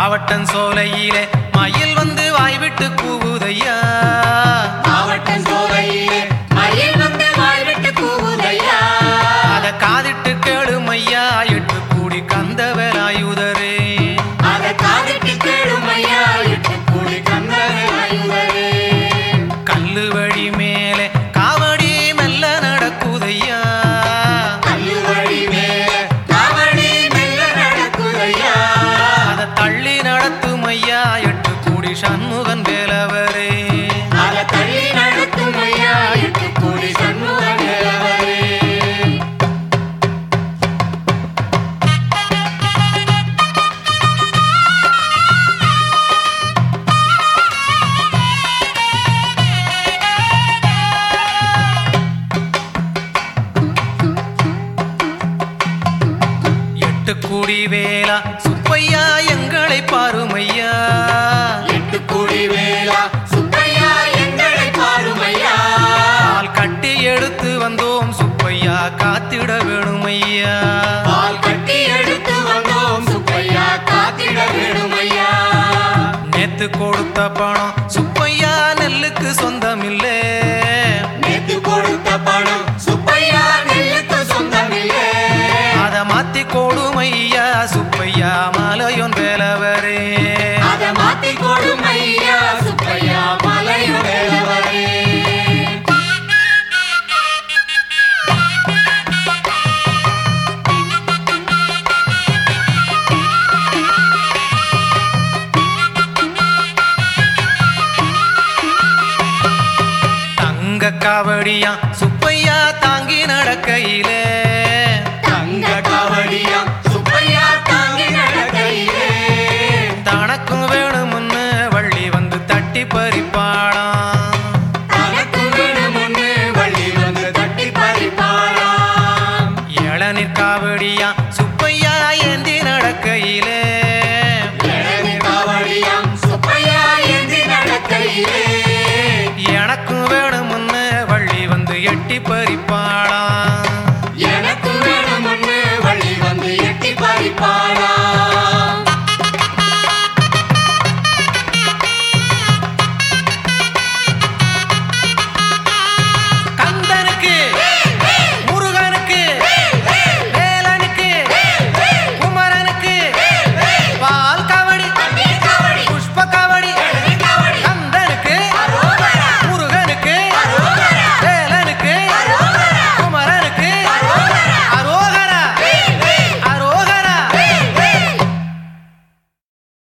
மாவட்டம் சோலையிலே மயில் வந்து வாய்விட்டு கூவுதையா மாவட்டம் சோலையிலே மயில் வந்து வாழ்விட்டு கூவுதையா அத காதிட்டு கேளுமையா எட்டு கூடி கந்த வேலாயுதரே அத காதிட்டு கேளுமையா இட்டு கூடி கந்தராயுதரே கல்லு வழி மேலே காவடி மெல்ல நடக்குதையா கல்லு வழி மேல காவடி மெல்ல நடக்குதையா அத தள்ளி நடத்துமையா எட்டு கூடி சண்முகன் வேலவரே அத தள்ளி நடத்துமையா இட்டு கூடி சண்முகன் வேலவரே எட்டு கூடி வேலா சுப்பையா எங்களை பாருமையா எட்டு கோடி வேளா சுப்பையா எங்களை பாருமையா பால் கட்டி எடுத்து வந்தோம் சுப்பையா காத்திட வேணுமையா பால் கட்டி எடுத்து வந்தோம் சுப்பையா காத்திட வேணுமையா நேத்து கொடுத்த பணம் சுப்பையா நெல்லுக்கு சொந்தமில்லே நேத்து கொடுத்த பணம் சுப்பையா நெல்லுக்கு சொந்தமில்லை அத மாத்தி கொடுமையா சுப்பையா மலையொன் வேலவரே அத மாத்தி கொடுமையா சுப்பையா மலையுடையவரே தங்க காவடியா